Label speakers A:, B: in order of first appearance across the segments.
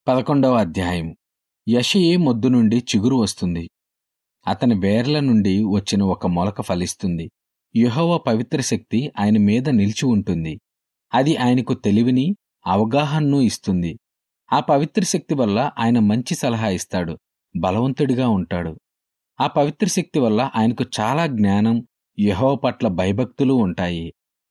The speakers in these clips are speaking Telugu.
A: పదకొండవ అధ్యాయం యషయి మొద్దు నుండి చిగురు వస్తుంది అతని వేర్ల నుండి వచ్చిన ఒక మొలక ఫలిస్తుంది యెహోవా పవిత్ర శక్తి ఆయన మీద నిలిచి ఉంటుంది అది ఆయనకు తెలివిని అవగాహనను ఇస్తుంది ఆ పవిత్ర శక్తి వల్ల ఆయన మంచి సలహా ఇస్తాడు బలవంతుడిగా ఉంటాడు ఆ పవిత్ర శక్తి వల్ల ఆయనకు చాలా జ్ఞానం యెహోవా పట్ల భయభక్తులు ఉంటాయి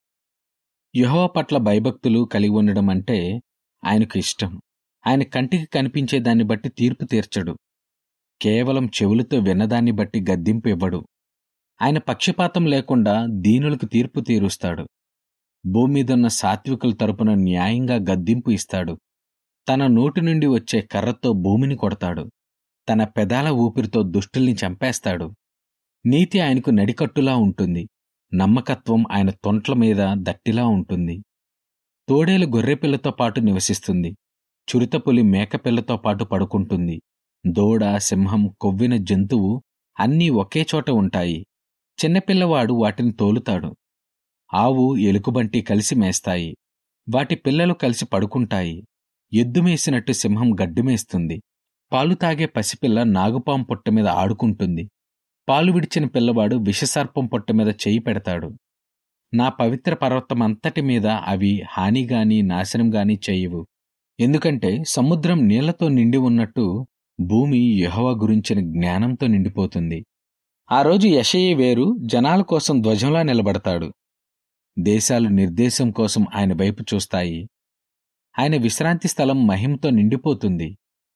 A: యెహోవా పట్ల భయభక్తులు కలిగి ఉండడం అంటే ఆయనకు ఇష్టం ఆయన కంటికి కనిపించే దాన్ని బట్టి తీర్పు తీర్చడు కేవలం చెవులతో విన్నదాన్ని బట్టి గద్దింపు ఇవ్వడు ఆయన పక్షపాతం లేకుండా దీనులకు తీర్పు తీరుస్తాడు భూమి మీదున్న సాత్వికుల తరపున న్యాయంగా గద్దింపు ఇస్తాడు తన నోటి నుండి వచ్చే కర్రతో భూమిని కొడతాడు తన పెదాల ఊపిరితో దుష్టుల్ని చంపేస్తాడు నీతి ఆయనకు నడికట్టులా ఉంటుంది నమ్మకత్వం ఆయన తొంట్ల మీద దట్టిలా ఉంటుంది తోడేలు గొర్రెపిల్లతో పాటు నివసిస్తుంది చురితపులి మేకపిల్లతో పాటు పడుకుంటుంది దూడ సింహం కొవ్విన జంతువు అన్నీ ఒకే చోట ఉంటాయి చిన్నపిల్లవాడు వాటిని తోలుతాడు ఆవు ఎలుకబంటి కలిసి మేస్తాయి వాటి పిల్లలు కలిసి పడుకుంటాయి ఎద్దు మేసినట్టు సింహం గడ్డి మేస్తుంది పాలు తాగే పసిపిల్ల నాగుపాం పొట్ట మీద ఆడుకుంటుంది పాలు విడిచిన పిల్లవాడు విషసర్పం పొట్ట మీద చేయి పెడతాడు నా పవిత్ర పర్వతమంతటి మీద అవి హానిగాని నాశనంగాని చేయవు ఎందుకంటే సముద్రం నీళ్లతో నిండి ఉన్నట్టు భూమి యెహోవా గురించిన జ్ఞానంతో నిండిపోతుంది ఆ రోజు యషయి వేరు జనాల కోసం ధ్వజంలా నిలబడతాడు దేశాలు నిర్దేశం కోసం ఆయన వైపు చూస్తాయి ఆయన విశ్రాంతి స్థలం మహిమతో నిండిపోతుంది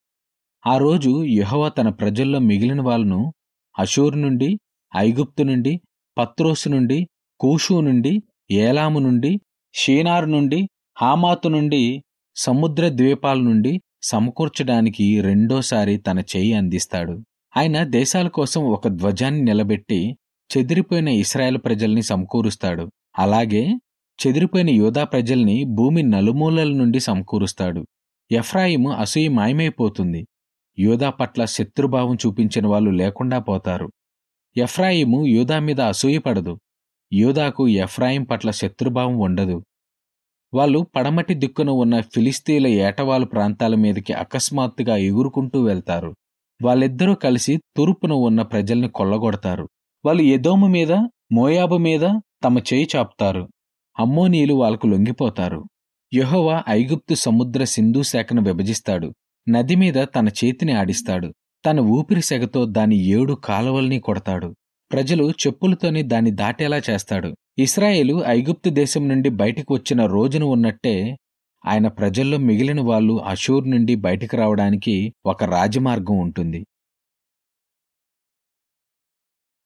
A: ఆ రోజు యెహోవా తన ప్రజల్లో మిగిలిన వాళ్ళను అషూరు నుండి ఐగుప్తు నుండి పత్రోసు నుండి కూషు నుండి ఏలాము నుండి షీనారు నుండి హామాతు నుండి సముద్ర ద్వీపాల నుండి సమకూర్చడానికి రెండోసారి తన చేయి అందిస్తాడు ఆయన దేశాల కోసం ఒక ధ్వజాన్ని నిలబెట్టి చెదిరిపోయిన ఇస్రాయేల్ ప్రజల్ని సమకూరుస్తాడు అలాగే చెదిరిపోయిన యోధా ప్రజల్ని భూమి నలుమూలల నుండి సమకూరుస్తాడు ఎఫ్రాయిము అసూయ మాయమైపోతుంది యోధా పట్ల శత్రుభావం చూపించిన వాళ్ళు లేకుండా పోతారు ఎఫ్రాయిము యోధా మీద అసూయపడదు యోధాకు ఎఫ్రాయిం పట్ల శత్రుభావం ఉండదు వాళ్ళు పడమటి దిక్కున ఉన్న ఫిలిస్తీన్ల ఏటవాలు ప్రాంతాల మీదకి అకస్మాత్తుగా ఎగురుకుంటూ వెళ్తారు వాళ్ళిద్దరూ కలిసి తూర్పున ఉన్న ప్రజల్ని కొల్లగొడతారు వాళ్ళు ఎదోము మీద మోయాబు మీద తమ చేయి చాపుతారు అమ్మోనీయులు వాళ్ళకు లొంగిపోతారు యెహోవా ఐగుప్తు సముద్ర సింధు శాఖను విభజిస్తాడు నది మీద తన చేతిని ఆడిస్తాడు తన ఊపిరి సెగతో దాని ఏడు కాలువల్ని కొడతాడు ప్రజలు చెప్పులతోనే దాన్ని దాటేలా చేస్తాడు ఇస్రాయేలు ఐగుప్తు దేశం నుండి బయటకు వచ్చిన రోజున ఉన్నట్టే ఆయన ప్రజల్లో మిగిలిన వాళ్ళు అషూర్ నుండి బయటకు రావడానికి ఒక రాజమార్గం ఉంటుంది